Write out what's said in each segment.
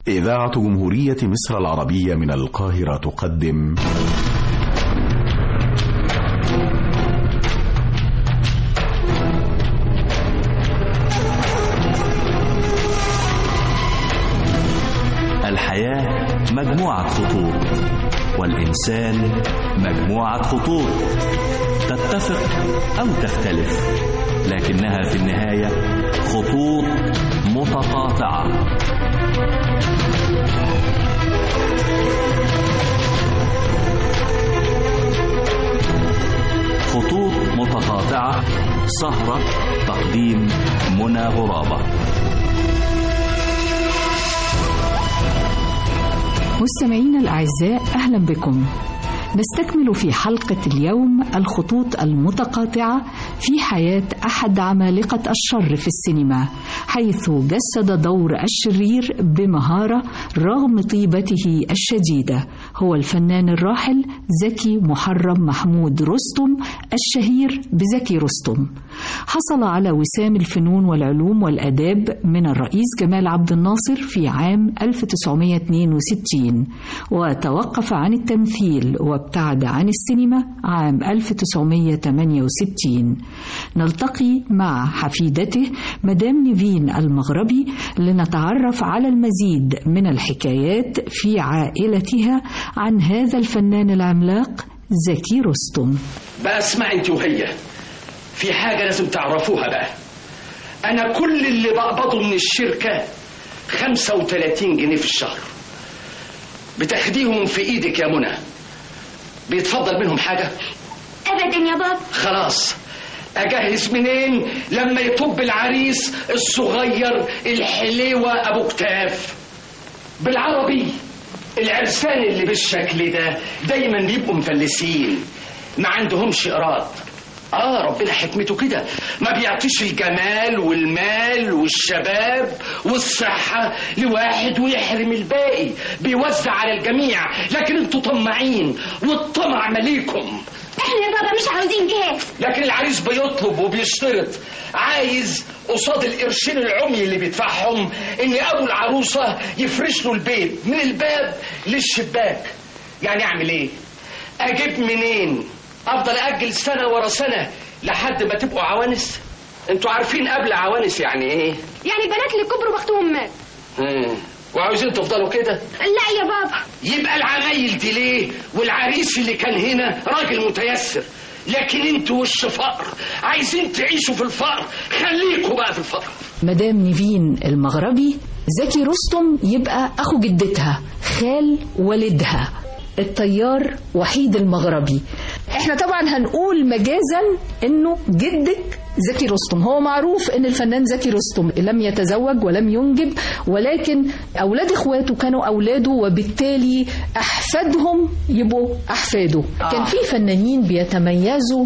إذاعة جمهورية مصر العربية من القاهرة تقدم الحياة مجموعة خطوط والإنسان مجموعة خطوط تتفق أو تختلف لكنها في النهاية خطوط متقاطعة خطوط متقاطعة سهرة تقديم منى غرابة مستمعينا الأعزاء أهلا بكم نستكمل في حلقة اليوم الخطوط المتقاطعة في حياة أحد عمالقة الشر في السينما حيث جسد دور الشرير بمهارة رغم طيبته الشديدة هو الفنان الراحل زكي محرم محمود رستم الشهير بزكي رستم حصل على وسام الفنون والعلوم والآداب من الرئيس جمال عبد الناصر في عام 1962 وتوقف عن التمثيل وابتعد عن السينما عام 1968 نلتقي مع حفيدته مدام نيفين المغربي لنتعرف على المزيد من الحكايات في عائلتها عن هذا الفنان العملاق زكي رستم بقى اسمع انت وهي في حاجة لازم تعرفوها بقى أنا كل اللي بقبضه من الشركة 35 جنيه في الشهر بتاخديهم في إيدك يا منى بيتفضل منهم حاجة ابدا يا بابا خلاص أجهز منين لما يطب العريس الصغير الحليوة أبو كتاف بالعربي العرسان اللي بالشكل ده دايما بيبقوا مفلسين ما عندهمش إراد اه ربنا حكمته كده ما بيعطيش الجمال والمال والشباب والصحة لواحد ويحرم الباقي بيوزع على الجميع لكن انتوا طماعين والطمع مليكم احنا يا بابا مش عاوزين جهاز لكن العريس بيطلب وبيشترط عايز قصاد القرشين العمي اللي بيدفعهم ان ابو العروسة يفرش له البيت من الباب للشباك يعني اعمل ايه اجيب منين افضل اجل سنة ورا سنة لحد ما تبقوا عوانس انتوا عارفين قبل عوانس يعني ايه يعني البنات اللي كبروا بختهم مات مم. وعاوزين تفضلوا كده لا يا بابا يبقى العمايل دي ليه والعريس اللي كان هنا راجل متيسر لكن انتوا وش فقر عايزين تعيشوا في الفقر خليكوا بقى في الفقر مدام نيفين المغربي زكي رستم يبقى أخو جدتها خال والدها الطيار وحيد المغربي احنا طبعا هنقول مجازا انه جدك زكي رستم هو معروف ان الفنان زكي رستم لم يتزوج ولم ينجب ولكن اولاد اخواته كانوا اولاده وبالتالي احفادهم يبقوا احفاده آه. كان في فنانين بيتميزوا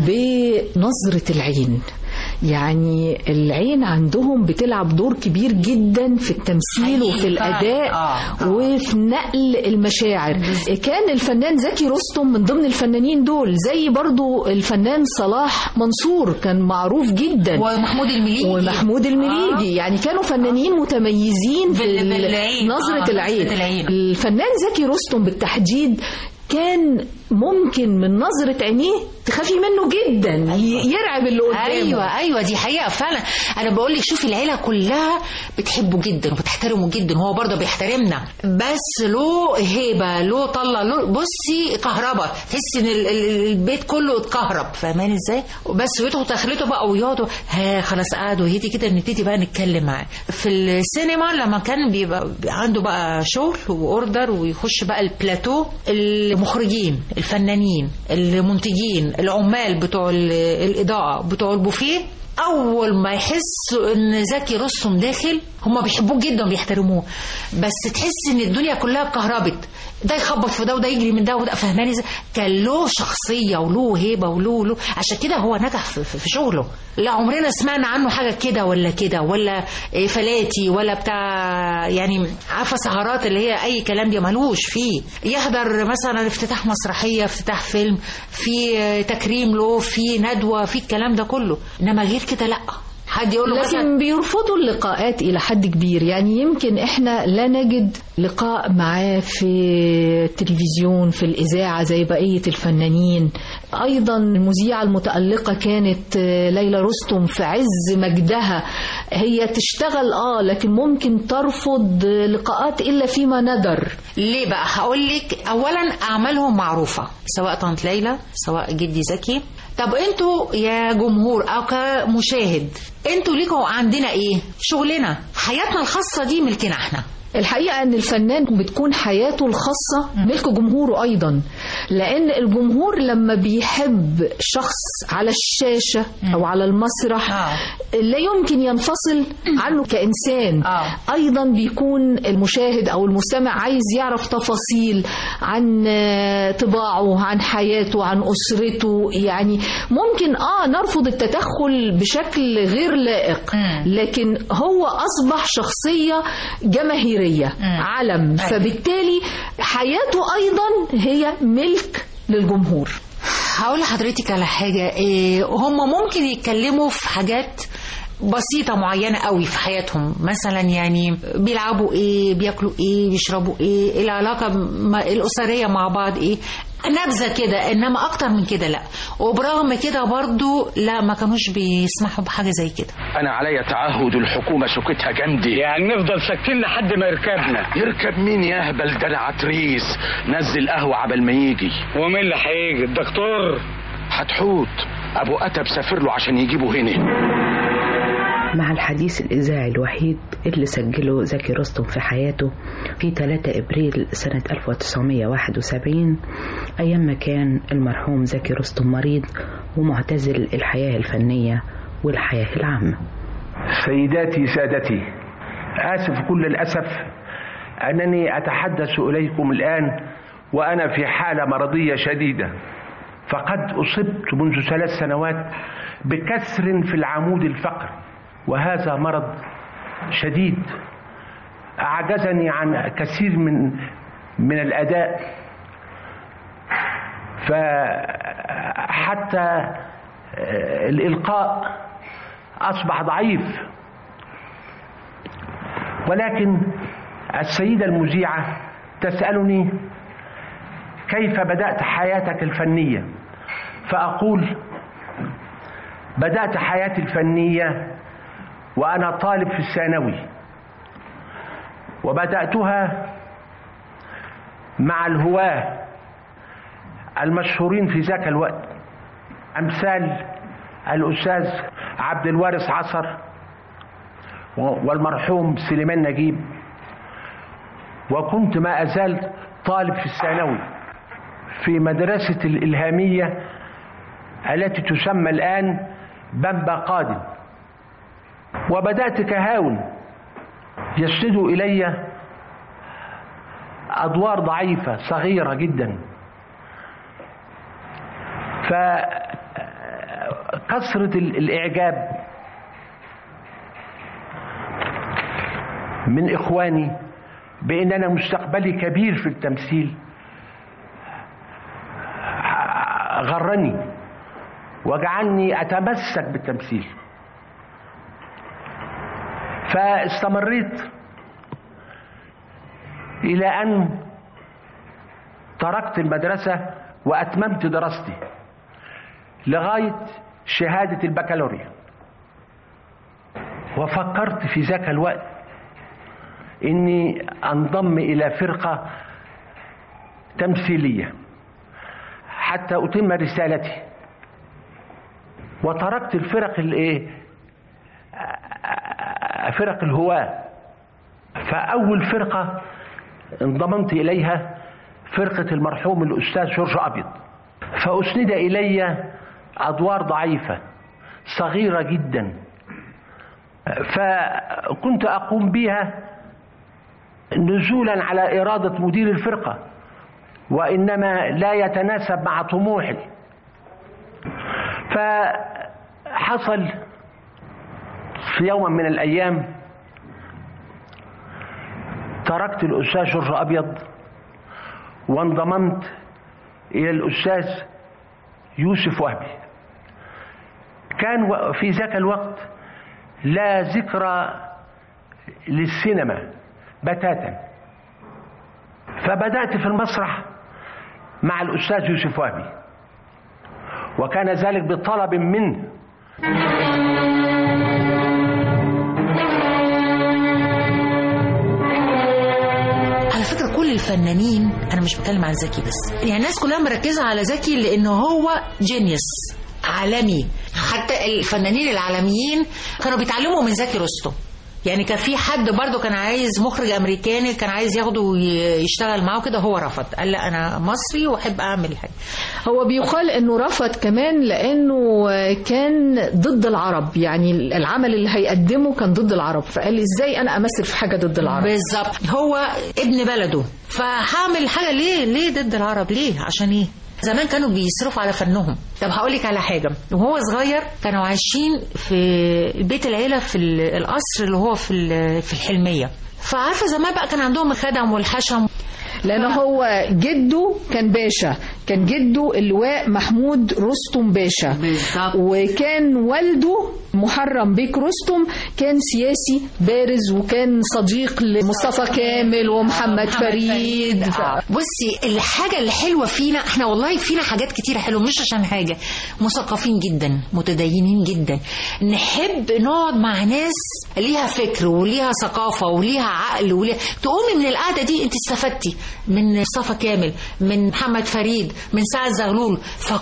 بنظرة العين يعني العين عندهم بتلعب دور كبير جدا في التمثيل وفي الاداء آه. وفي نقل المشاعر كان الفنان زكي رستم من ضمن الفنانين دول زي برضو الفنان صلاح منصور كان معروف جدا ومحمود المليجي ومحمود المليجي يعني كانوا فنانين متميزين في بال- ال- بالعين. نظرة آه، العين نظرة العين. الفنان زكي رستم بالتحديد كان ممكن من نظرة عينيه تخافي منه جدا ي- يرعب اللي قدامه ايوه ايوه دي حقيقه فعلا انا بقول لك شوفي العيله كلها بتحبه جدا وبتحترمه جدا هو برضه بيحترمنا بس له هيبه له طله له بصي كهرباء تحسي ان ال- ال- البيت كله اتكهرب فاهماني ازاي بس ويدخل دخلته بقى ويقعدوا ها خلاص قعدوا هدي كده نبتدي بقى نتكلم معاه في السينما لما كان بيبقى عنده بقى شغل واوردر ويخش بقى البلاتو المخرجين الفنانين المنتجين العمال بتوع ال- الإضاءة بتوع البوفيه أول ما يحسوا إن زكي رستم داخل هما بيحبوه جدا وبيحترموه بس تحس إن الدنيا كلها اتكهربت ده يخبط في ده وده يجري من ده وده فاهماني ازاي؟ كان له شخصيه وله هيبه وله له عشان كده هو نجح في, في في شغله لا عمرنا سمعنا عنه حاجه كده ولا كده ولا إيه فلاتي ولا بتاع يعني عارفه سهرات اللي هي اي كلام دي ملوش فيه يحضر مثلا افتتاح مسرحيه افتتاح فيلم في تكريم له في ندوه في الكلام ده كله انما غير كده لا حد يقول له مثلا لكن بيرفضوا اللقاءات إلى حد كبير يعني يمكن إحنا لا نجد لقاء معاه في التلفزيون في الإذاعة زي بقية الفنانين أيضا المذيعة المتألقة كانت آه، ليلى رستم في عز مجدها هي تشتغل آه لكن ممكن ترفض آه، لقاءات إلا فيما ندر ليه بقى هقول لك اولا اعمالهم معروفه سواء طنط ليلى سواء جدي زكي طب انتوا يا جمهور او كمشاهد انتوا ليكوا عندنا ايه شغلنا حياتنا الخاصه دي ملكنا احنا الحقيقة أن الفنان بتكون حياته الخاصة ملك جمهوره أيضا لأن الجمهور لما بيحب شخص على الشاشة أو على المسرح آه. لا يمكن ينفصل عنه كإنسان آه. أيضا بيكون المشاهد أو المستمع عايز يعرف تفاصيل عن آه، طباعه عن حياته عن أسرته يعني ممكن آه نرفض التدخل بشكل غير لائق مم. لكن هو أصبح شخصية جماهيرية علم فبالتالي حياته أيضا هي ملك للجمهور هقول لحضرتك على حاجة إيه هم ممكن يتكلموا في حاجات بسيطة معينة قوي في حياتهم مثلا يعني بيلعبوا ايه بياكلوا ايه بيشربوا ايه العلاقة م- الأسرية مع بعض ايه نبذة كده انما اكتر من كده لا وبرغم كده برضو لا ما كانوش بيسمحوا بحاجة زي كده انا عليا تعهد الحكومه سكتها جنبي يعني نفضل ساكتين لحد ما يركبنا يركب مين يا اهبل ده العتريس نزل قهوه عبل ما يجي ومين اللي هيجي الدكتور هتحوت ابو اتب سافر له عشان يجيبه هنا مع الحديث الإذاعي الوحيد اللي سجله زكي رستم في حياته في 3 إبريل سنة 1971 أيام ما كان المرحوم زكي رستم مريض ومعتزل الحياة الفنية والحياة العامة سيداتي سادتي آسف كل الأسف أنني أتحدث إليكم الآن وأنا في حالة مرضية شديدة فقد أصبت منذ ثلاث سنوات بكسر في العمود الفقري وهذا مرض شديد أعجزني عن كثير من من الأداء فحتى الإلقاء أصبح ضعيف ولكن السيدة المذيعة تسألني كيف بدأت حياتك الفنية فأقول بدأت حياتي الفنية وأنا طالب في الثانوي وبدأتها مع الهواة المشهورين في ذاك الوقت أمثال الأستاذ عبد الوارث عصر والمرحوم سليمان نجيب وكنت ما أزال طالب في الثانوي في مدرسة الإلهامية التي تسمى الآن بمبا قادم وبدأت كهاون يسند إلي أدوار ضعيفة صغيرة جدا فكثرة الإعجاب من إخواني بأن أنا مستقبلي كبير في التمثيل غرني وجعلني أتمسك بالتمثيل فاستمريت إلى أن تركت المدرسة وأتممت دراستي لغاية شهادة البكالوريا وفكرت في ذاك الوقت اني انضم الى فرقه تمثيليه حتى اتم رسالتي وتركت الفرق الايه فرق الهواه فاول فرقه انضممت اليها فرقه المرحوم الاستاذ جورج ابيض فاسند الي ادوار ضعيفه صغيره جدا فكنت اقوم بها نزولا على إرادة مدير الفرقة وإنما لا يتناسب مع طموحي فحصل في يوم من الأيام تركت الأستاذ جورج أبيض وانضممت إلى الأستاذ يوسف وهبي كان في ذاك الوقت لا ذكرى للسينما بتاتا فبدأت في المسرح مع الأستاذ يوسف وهبي وكان ذلك بطلب منه على فكرة كل الفنانين أنا مش بتكلم عن زكي بس يعني الناس كلها مركزة على زكي لأنه هو جينيوس عالمي حتى الفنانين العالميين كانوا بيتعلموا من زكي رستم يعني كان في حد برضه كان عايز مخرج امريكاني كان عايز ياخده ويشتغل معاه كده هو رفض قال لا انا مصري واحب اعمل حاجه هو بيقال انه رفض كمان لانه كان ضد العرب يعني العمل اللي هيقدمه كان ضد العرب فقال لي ازاي انا امثل في حاجه ضد العرب بالظبط هو ابن بلده فهعمل حاجه ليه ليه ضد العرب ليه عشان ايه زمان كانوا بيصرفوا على فنهم طب هقول لك على حاجه وهو صغير كانوا عايشين في بيت العيله في ال- القصر اللي هو في ال- في الحلميه فعارفه زمان بقى كان عندهم الخدم والحشم لان هو جده كان باشا كان جده اللواء محمود رستم باشا بالظبط وكان والده محرم بيك رستم كان سياسي بارز وكان صديق لمصطفى كامل ومحمد فريد ف... آه. بصي الحاجة اللي حلوة فينا احنا والله فينا حاجات كتيرة حلوة مش عشان حاجة مثقفين جدا متدينين جدا نحب نقعد مع ناس ليها فكر وليها ثقافة وليها عقل وليها تقومي من القعدة دي انت استفدتي من مصطفى كامل من محمد فريد من سعد زغلول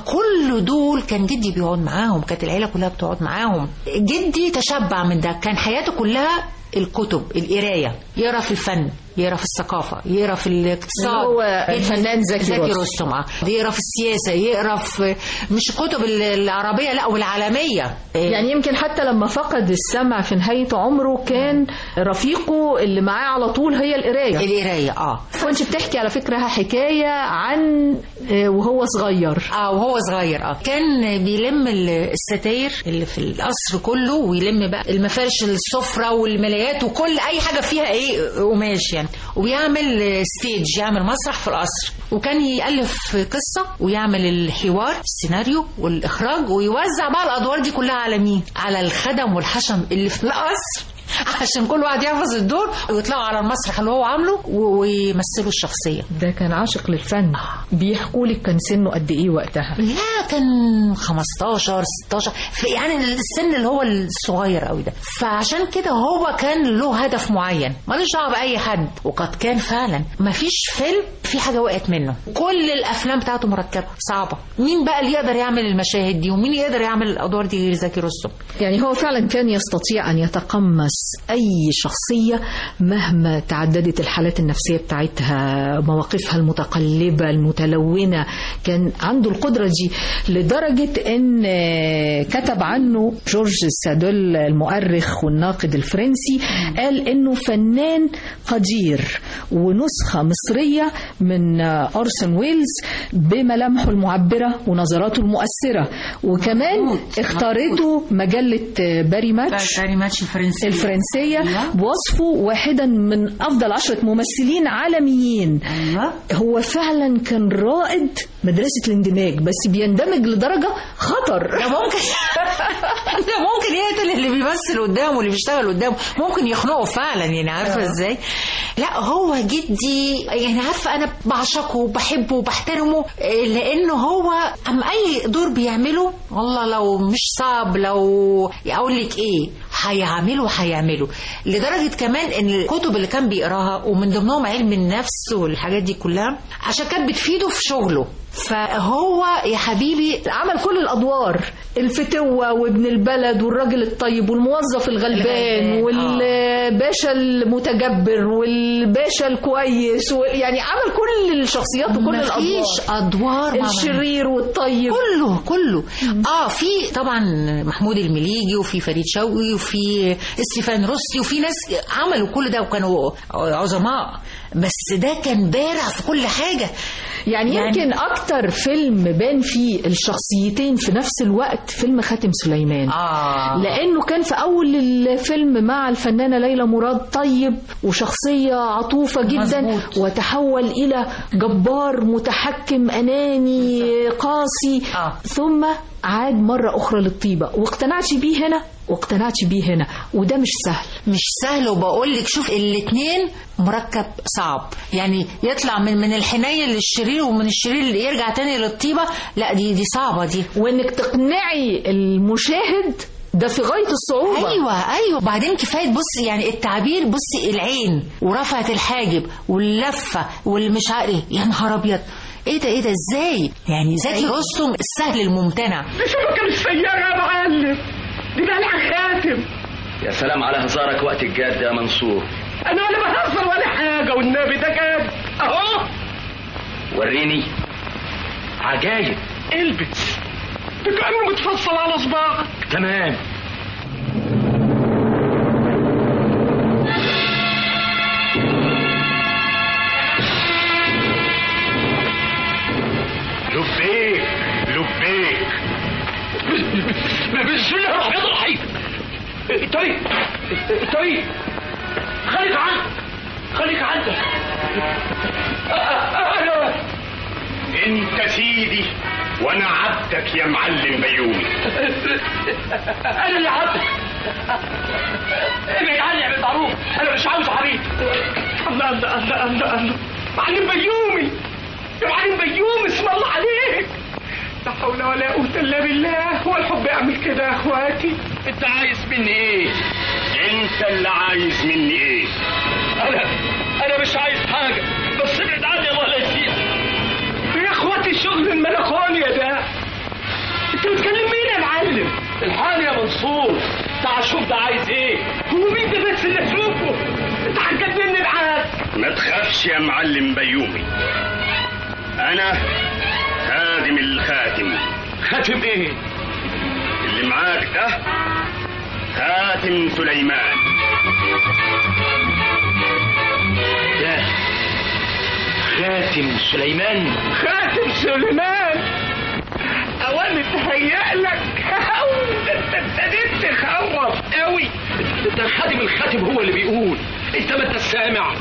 فكل دول كان جدي بيقعد معاهم كانت العيلة كلها بتقعد معاهم جدي تشبع من ده كان حياته كلها الكتب القرايه يقرا في الفن يقرا في الثقافه يقرا في الاقتصاد هو يقرا في- الفنان زكي زكي رستم. رستم آه. يقرا في السياسه يقرا في مش الكتب ال- العربيه لا والعالميه يعني يمكن حتى لما فقد السمع في نهاية عمره كان رفيقه اللي معاه على طول هي القراية القرايه اه كنت بتحكي على فكرة حكاية عن آه، وهو صغير اه وهو صغير اه كان بيلم ال- الستاير اللي في القصر كله ويلم بقى المفارش السفره والملايات وكل اي حاجه فيها ايه قماش يعني ويعمل ستيج يعمل مسرح في القصر وكان يالف قصه ويعمل الحوار السيناريو والاخراج ويوزع بقى الادوار دي كلها على مين على الخدم والحشم اللي في القصر عشان كل واحد يحفظ الدور ويطلعوا على المسرح اللي هو عامله و- ويمثلوا الشخصيه ده كان عاشق للفن بيحكوا لك كان سنه قد ايه وقتها لا كان 15 16 في يعني السن اللي هو الصغير قوي ده فعشان كده هو كان له هدف معين ملوش دعوه باي حد وقد كان فعلا ما فيش فيلم في حاجه وقعت منه كل الافلام بتاعته مركبه صعبه مين بقى اللي يقدر يعمل المشاهد دي ومين يقدر يعمل الادوار دي غير زكي رستم يعني هو فعلا كان يستطيع أن يتقمص أي شخصية مهما تعددت الحالات النفسية بتاعتها مواقفها المتقلبة المتلونة كان عنده القدرة دي لدرجة أن آه، كتب عنه جورج سادول المؤرخ والناقد الفرنسي قال أنه فنان قدير ونسخة مصرية من آه، أورسون ويلز بملامحه المعبرة ونظراته المؤثرة وكمان اختارته مجلة آه، باري ماتش باري ماتش الفرنسي الفرنسية أيوة. بوصفه واحدا من أفضل عشرة ممثلين عالميين ايوه هو فعلا كان رائد مدرسة الاندماج بس بيندمج لدرجة خطر ده ممكن ده ممكن يقتل اللي بيمثل قدامه واللي بيشتغل قدامه ممكن يخنقه فعلا يعني عارفه ازاي لا هو جدي يعني عارفه انا بعشقه وبحبه وبحترمه إيه، لانه هو ام اي دور بيعمله والله لو مش صعب لو اقول لك ايه هيعمله هيعمله لدرجه كمان ان الكتب اللي كان بيقراها ومن ضمنهم علم النفس والحاجات دي كلها عشان كانت بتفيده في شغله فهو يا حبيبي عمل كل الأدوار الفتوة وابن البلد والراجل الطيب والموظف الغلبان الغلبان، والباشا المتجبر والباشا الكويس و- يعني عمل كل الشخصيات وكل الأدوار مفيش ادوار ما الشرير والطيب كله كله اه في طبعا محمود المليجي وفي فريد شوقي وفي ستيفان روسي وفي ناس عملوا كل ده وكانوا عظماء بس ده كان بارع في كل حاجه يعني, يعني- يمكن اكتر فيلم بان فيه الشخصيتين في نفس الوقت فيلم خاتم سليمان اه لانه كان في اول الفيلم مع الفنانه ليلى مراد طيب وشخصيه عطوفه جدا مظبوط. وتحول الى جبار متحكم اناني قاسي آه. ثم عاد مره اخرى للطيبه واقتنعتي بيه هنا واقتنعتي بيه هنا وده مش سهل مش سهل وبقول لك شوف الاتنين مركب صعب يعني يطلع من من الحنين للشرير ومن الشرير يرجع تاني للطيبه لا دي دي صعبه دي وانك تقنعي المشاهد ده في غايه الصعوبه ايوه ايوه وبعدين كفايه بص يعني التعبير بصي العين ورفعه الحاجب واللفه والمش عارف إيه. يا نهار ابيض ايه ده ايه ده ازاي يعني زكي رستم السهل الممتنع دي شبكة مش سيارة يا معلم دي بقى خاتم يا سلام على هزارك وقت الجد يا منصور انا ولا بهزر ولا حاجة والنبي ده جد اهو وريني عجايب البس ده كأنه متفصل على صباعك تمام لبيك لبيك بسم الله الرحمن الرحيم طيب طيب خليك عنك خليك عنك انا انت سيدي وانا عبدك يا معلم بيومي انا اللي عبدك ابعد عني يا بالمعروف انا مش عاوز حبيب الله الله الله الله الله معلم بيومي يا معلم بيومي اسم الله عليك لا حول ولا قوة الا بالله هو الحب يعمل كده يا اخواتي انت عايز مني ايه؟ انت اللي عايز مني ايه انا انا مش عايز حاجة بس ابعد عني يا الله لا يسيء يا اخواتي الشغل الملكوني ده انت بتكلم مين يا معلم؟ الحال يا منصور تعال شوف ده عايز ايه هو مين ده بس اللي اشوفه انت هتجنني معاك ما تخافش يا معلم بيومي انا خادم الخاتم خاتم ايه اللي معاك ده خاتم سليمان ده خاتم سليمان خاتم سليمان اوان تهيأ لك ده انت ابتديت تخوف قوي ده خادم الخاتم هو اللي بيقول انت ما انت سامع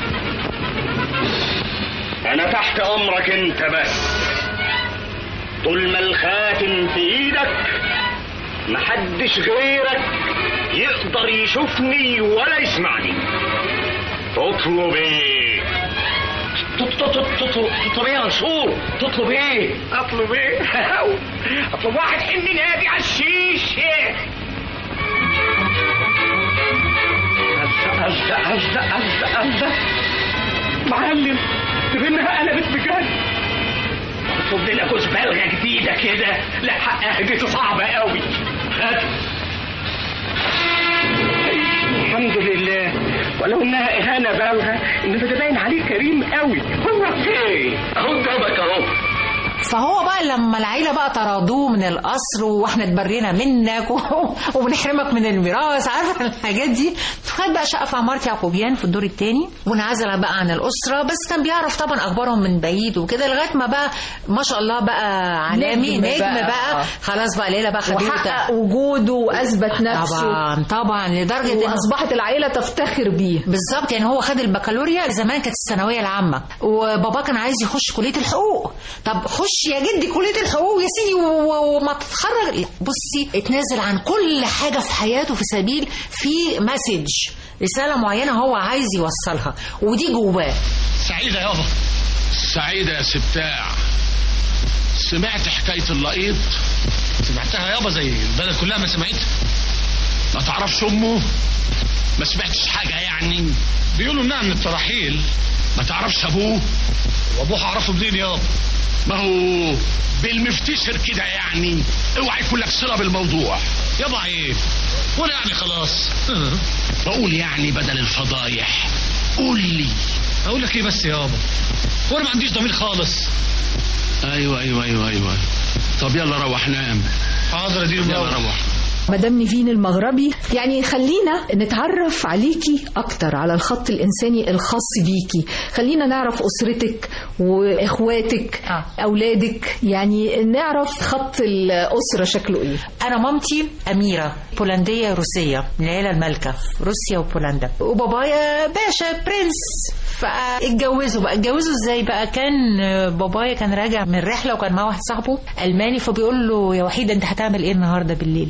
انا تحت امرك انت بس طول ما الخاتم في ايدك محدش غيرك يقدر يشوفني ولا يسمعني تطلب ايه تطلب ايه يا منصور؟ تطلب ايه؟ اطلب ايه؟ اطلب واحد حمي نادي على الشيشه أزدق أزدق أزدق أزدق معلم تبينها قلبت بجد اطلب لنا جوز بلغة جديدة كده لا حقها دي صعبة قوي هات الحمد لله ولو انها اهانة بالغة انما ده باين عليه كريم قوي هو فين اهو جابك اهو فهو بقى لما العيلة بقى طردوه من القصر واحنا اتبرينا منك و- وبنحرمك من الميراث عارفة الحاجات دي خد بقى شقة في عمارة يعقوبيان في الدور الثاني وانعزل بقى عن الأسرة بس كان بيعرف طبعا أخبارهم من بعيد وكده لغاية ما بقى ما شاء الله بقى عالمي نجم نجم بقى. بقى, آه. خلاص بقى ليلى بقى خدته وحقق وجوده واثبت نفسه طبعا طبعا لدرجة إنه واصبحت العائله تفتخر بيه بالظبط يعني هو خد البكالوريا زمان كانت الثانويه العامه وبابا كان عايز يخش كليه الحقوق طب خش يا جدي كليه الحقوق يا سيدي و- و- وما تتخرج لا، بصي اتنازل عن كل حاجه في حياته في سبيل في مسج رساله معينه هو عايز يوصلها ودي جواه سعيدة يابا سعيدة يا سبتاع سمعت حكاية اللقيط سمعتها يابا زي البلد كلها ما سمعتها ما تعرفش أمه ما سمعتش حاجة يعني بيقولوا إنها من التراحيل ما تعرفش أبوه وأبوه أعرفه منين يابا ما هو بالمفتشر كده يعني اوعى يكون لك صلة بالموضوع يابا عيب ولا يعني خلاص بقول يعني بدل الفضايح قول لي اقول لك ايه بس يابا وانا ما عنديش ضمير خالص ايوه ايوه ايوه ايوه طب يلا روح نام حاضر ادير يلا روح مدام نيفين المغربي يعني خلينا نتعرف عليكي اكتر على الخط الانساني الخاص بيكي خلينا نعرف اسرتك واخواتك آه. اولادك يعني نعرف خط الاسره شكله ايه انا مامتي اميره بولنديه روسيه من العيله المالكه في روسيا وبولندا وبابايا باشا برنس فاتجوزوا بقى اتجوزوا ازاي بقى كان بابايا كان راجع من رحله وكان معاه واحد صاحبه الماني فبيقول له يا وحيد انت هتعمل ايه النهارده بالليل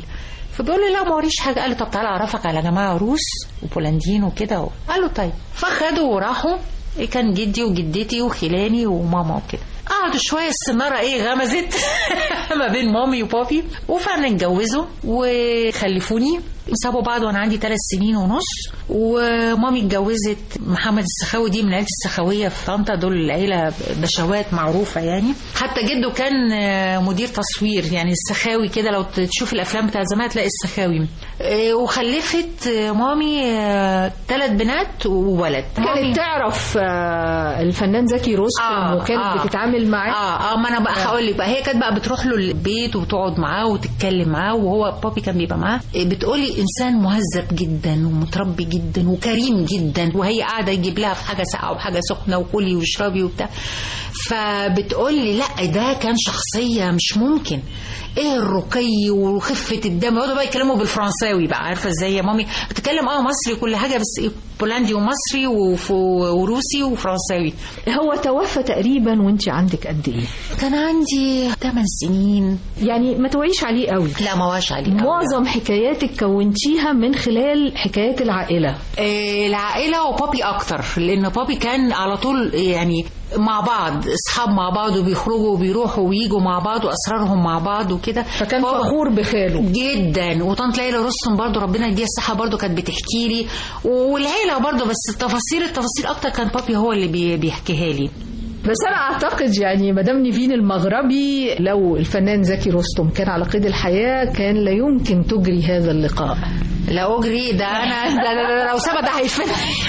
فبيقول لي لا ما وريش حاجه قال له طب تعالى اعرفك على جماعه روس وبولنديين وكده قال له طيب فخدوا وراحوا كان جدي وجدتي وخلاني وماما وكده قعدوا شوية السنارة ايه غمزت ما بين مامي وبابي وفعلا اتجوزوا وخلفوني سابوا بعض وانا عندي ثلاث سنين ونص ومامي اتجوزت محمد السخاوي دي من عيلة السخاوية في طنطا دول عيلة بشوات معروفة يعني حتى جده كان مدير تصوير يعني السخاوي كده لو تشوف الافلام بتاع زمان تلاقي السخاوي وخلفت مامي ثلاث بنات وولد كانت تعرف الفنان زكي رستم آه وكانت آه بتتعامل معاه اه اه ما انا بقى هقول لك بقى هي كانت بقى بتروح له البيت وبتقعد معاه وتتكلم معاه وهو بابي كان بيبقى معاه بتقولي انسان مهذب جدا ومتربي جدا وكريم جدا وهي قاعده يجيب لها في حاجه ساقعه وحاجه سخنه وكلي واشربي وبتاع فبتقول لي لا ده كان شخصيه مش ممكن ايه الرقي وخفه الدم يقعدوا بقى يتكلموا بالفرنساوي بقى عارفه ازاي يا مامي بتتكلم اه مصري كل حاجه بس ايه بولندي ومصري وروسي وفرنساوي هو توفى تقريبا وانت عندك قد ايه كان عندي 8 سنين يعني ما توعيش عليه قوي لا ما واش عليه معظم حكاياتك كونتيها من خلال حكايات العائله إيه العائله وبابي اكتر لان بابي كان على طول يعني مع بعض اصحاب مع بعض وبيخرجوا وبيروحوا ويجوا مع بعض واسرارهم مع بعض وكده فكان فخور بخاله جدا وطنط ليلى رستم برضو ربنا يديها الصحه برضو كانت بتحكي لي والعيله برضو بس التفاصيل التفاصيل اكتر كان بابي هو اللي بيحكيها لي بس انا اعتقد يعني مدام نيفين المغربي لو الفنان زكي رستم كان على قيد الحياه كان لا يمكن تجري هذا اللقاء لا اجري ده انا ده, ده, ده لو سبب ده هيفن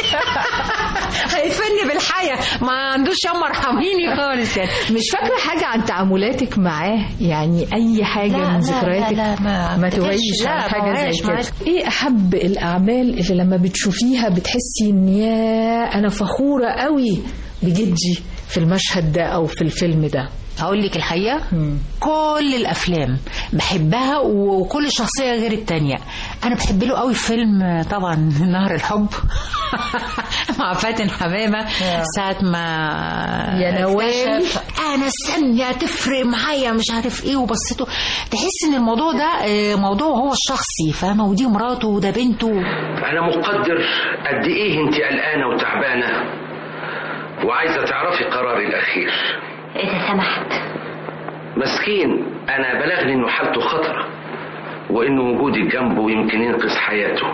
هيفني بالحياه ما عندوش يوم ارحميني خالص يعني مش فاكره حاجه عن تعاملاتك معاه يعني اي حاجه لا من لا ذكرياتك لا لا ما ما افتكرش. توعيش لا، عن ما حاجه وعيش زي كده معاك. ايه احب الاعمال اللي لما بتشوفيها بتحسي ان يا انا فخوره قوي بجدي في المشهد ده او في الفيلم ده هقول لك الحقيقه كل الافلام بحبها وكل شخصيه غير التانية انا بحب له قوي فيلم طبعا نهر الحب مع فاتن حمامه ساعه ما يا نوال. اكتشف انا ثانيه تفرق معايا مش عارف ايه وبصيته تحس ان الموضوع ده آه، موضوع هو الشخصي فاهمه ودي مراته وده بنته أنا مقدر قد إيه أنت قلقانة وتعبانة وعايزة تعرفي قراري الأخير إذا سمحت مسكين أنا بلغني إنه حالته خطرة وإنه وجودي جنبه يمكن ينقذ حياته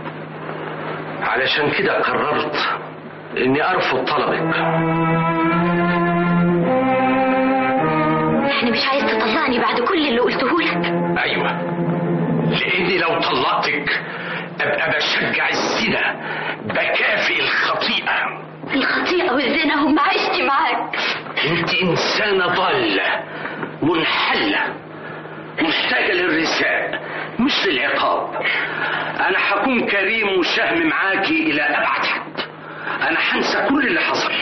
علشان كده قررت إني أرفض طلبك يعني مش عايز تطلعني بعد كل اللي قلته لك أيوة لأني لو طلقتك أبقى بشجع الزنا بكافئ الخطيئة الخطيئة والزنا هم عشتي معاك انت انسانة ضالة منحلة محتاجة للرثاء مش للعقاب انا هكون كريم وشهم معاكي الى ابعد حد انا هنسى كل اللي حصل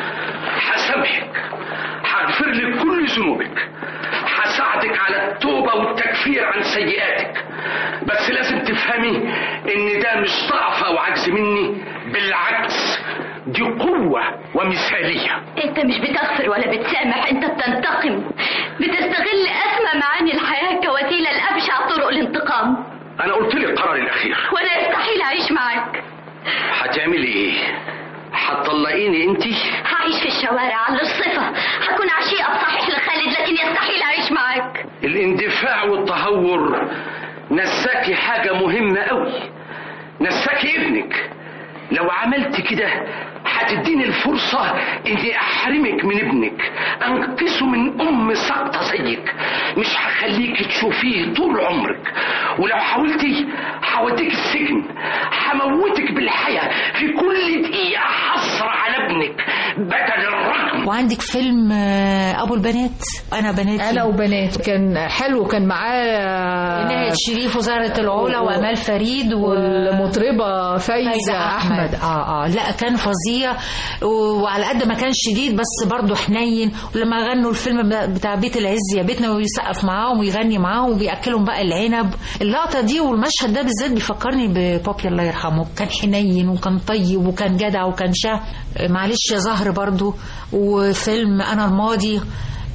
هسامحك هغفر لك كل ذنوبك هساعدك على التوبة والتكفير عن سيئاتك بس لازم تفهمي ان ده مش ضعف او عجز مني بالعكس دي قوة ومثالية انت مش بتغفر ولا بتسامح انت بتنتقم بتستغل اسمى معاني الحياة كوسيلة لأبشع طرق الانتقام انا قلت لك قراري الاخير وانا يستحيل اعيش معاك هتعملي ايه هتطلقيني انت هعيش في الشوارع على الصفة هكون عشيقة صحيح لخالد لكن يستحيل اعيش معاك الاندفاع والتهور نساكي حاجة مهمة قوي نساكي ابنك لو عملت كده هتديني الفرصة اني احرمك من ابنك انقذه من ام ساقطة زيك مش هخليك تشوفيه طول عمرك ولو حاولتي هوديك السجن هموتك بالحياة في كل دقيقة حسرة على ابنك بدل الرجم وعندك فيلم آه، ابو البنات انا بنات انا وبنات كان حلو كان معاه نهاد شريف وزهرة العلا وامال فريد و... والمطربه فايزه فايزة احمد اه اه لا كان فظيع و- وعلى قد ما كان شديد بس برضه حنين ولما غنوا الفيلم بتاع بيت العز يا بيتنا ويسقف معاهم ويغني معاهم وبياكلهم بقى العنب اللقطه دي والمشهد ده بالذات بيفكرني ببابي الله يرحمه كان حنين وكان طيب وكان جدع وكان شه معلش يا زهر برضه وفيلم انا الماضي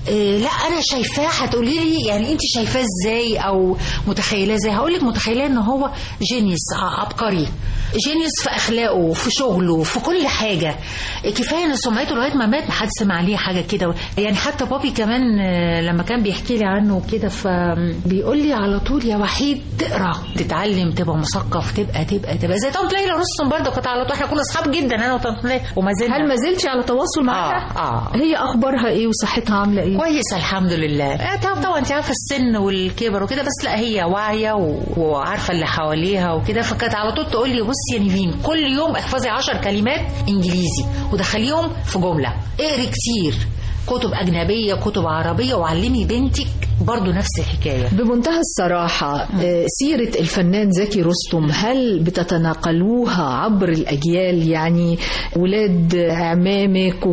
إيه لا انا شايفاه هتقولي لي يعني انت شايفاه ازاي او متخيلاه ازاي هقول لك متخيلاه ان هو جينيس ع- عبقري جينيس في اخلاقه في شغله في كل حاجه كفايه ان سمعته لغايه ما مات محدش سمع عليه حاجه كده يعني حتى بابي كمان آه، لما كان بيحكي لي عنه كده فبيقول لي على طول يا وحيد تقرا تتعلم تبقى مثقف تبقى تبقى تبقى زي طنط ليلى رستم برضه كانت على طول احنا كنا اصحاب جدا انا وطنط ليلى وما زلنا هل ما زلتي على تواصل معاها؟ اه اه هي اخبارها ايه وصحتها عامله ايه؟ كويسه الحمد لله آه، طبعا طبعا انت عارفه السن والكبر وكده بس لا هي واعيه و- وعارفه اللي حواليها وكده فكانت على طول تقول لي بصي يا نيفين كل يوم احفظي 10 كلمات انجليزي ودخليهم في جمله اقري كتير كتب اجنبيه كتب عربيه وعلمي بنتك برضو نفس الحكايه بمنتهى الصراحة آه، سيرة الفنان زكي رستم هل بتتناقلوها عبر الأجيال يعني ولاد عمامك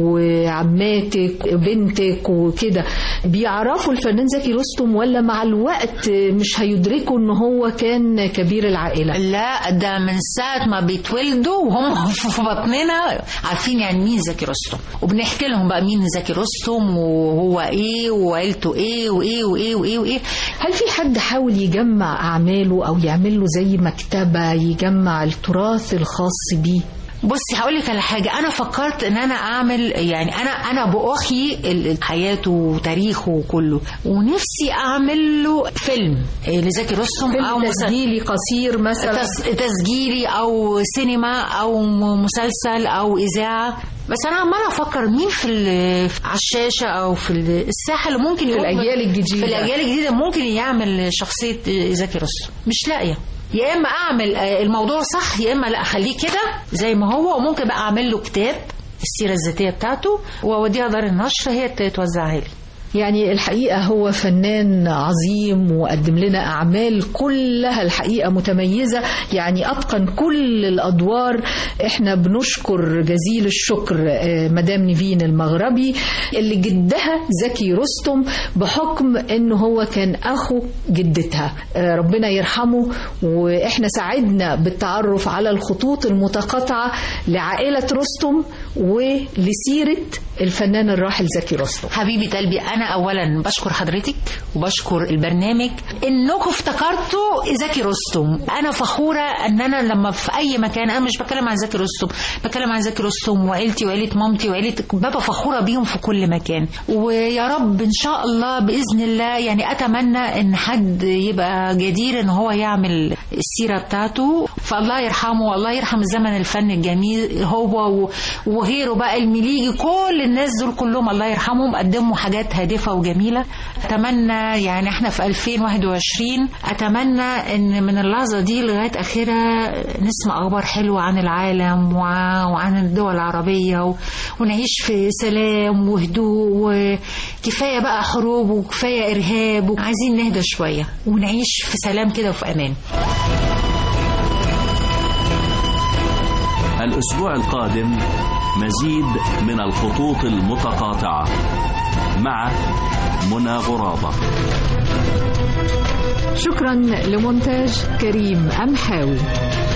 وعماتك بنتك وكده بيعرفوا الفنان زكي رستم ولا مع الوقت مش هيدركوا ان هو كان كبير العائلة لا ده من ساعة ما بيتولدوا وهم في بطننا عارفين يعني مين زكي رستم وبنحكي لهم بقى مين زكي رستم وهو ايه وعيلته ايه وايه وايه وايه وايه هل في حد حاول يجمع أعماله أو يعمل له زي مكتبة يجمع التراث الخاص بيه بصي هقول لك على حاجه انا فكرت ان انا اعمل يعني انا انا باخي ال- حياته وتاريخه وكله ونفسي اعمل له فيلم إيه، لزكي رستم فيلم او مسل- تسجيلي قصير مثلا تس- تسجيلي او سينما او م- مسلسل او اذاعه بس انا عماله افكر مين في ال- على الشاشه او في ال- الساحه اللي ممكن في يقوم- الأجيال الجديدة. في الاجيال الجديده ممكن يعمل شخصيه زكي رستم مش لاقيه يا اما اعمل آه، الموضوع صح يا اما لا اخليه كده زي ما هو وممكن بقى اعمل له كتاب السيره الذاتيه بتاعته واوديها دار النشر هي ت- توزعها لي يعني الحقيقة هو فنان عظيم وقدم لنا أعمال كلها الحقيقة متميزة يعني أتقن كل الأدوار احنا بنشكر جزيل الشكر آه، مدام نيفين المغربي اللي جدها زكي رستم بحكم انه هو كان اخو جدتها آه، ربنا يرحمه واحنا ساعدنا بالتعرف على الخطوط المتقاطعة لعائلة رستم ولسيرة الفنان الراحل زكي رستم حبيبة قلبي أنا أولا بشكر حضرتك وبشكر البرنامج إنكم افتكرتوا زكي رستم أنا فخورة إن أنا لما في أي مكان أنا مش بتكلم عن زكي رستم بتكلم عن زكي رستم وعيلتي وعيلة مامتي وعيلة بابا فخورة بيهم في كل مكان ويا رب إن شاء الله بإذن الله يعني أتمنى إن حد يبقى جدير إن هو يعمل السيرة بتاعته فالله يرحمه والله يرحم الزمن الفن الجميل هو و- وغيره بقى المليجي كل الناس دول كلهم الله يرحمهم قدموا حاجات هادفة وجميلة أتمنى يعني احنا في 2021 أتمنى إن من اللحظة دي لغاية آخرها نسمع أخبار حلوة عن العالم وع- وعن الدول العربية و- ونعيش في سلام وهدوء وكفاية بقى حروب وكفاية إرهاب وعايزين نهدى شوية ونعيش في سلام كده وفي أمان الأسبوع القادم مزيد من الخطوط المتقاطعة مع منى غرابة شكرا لمونتاج كريم أمحاوي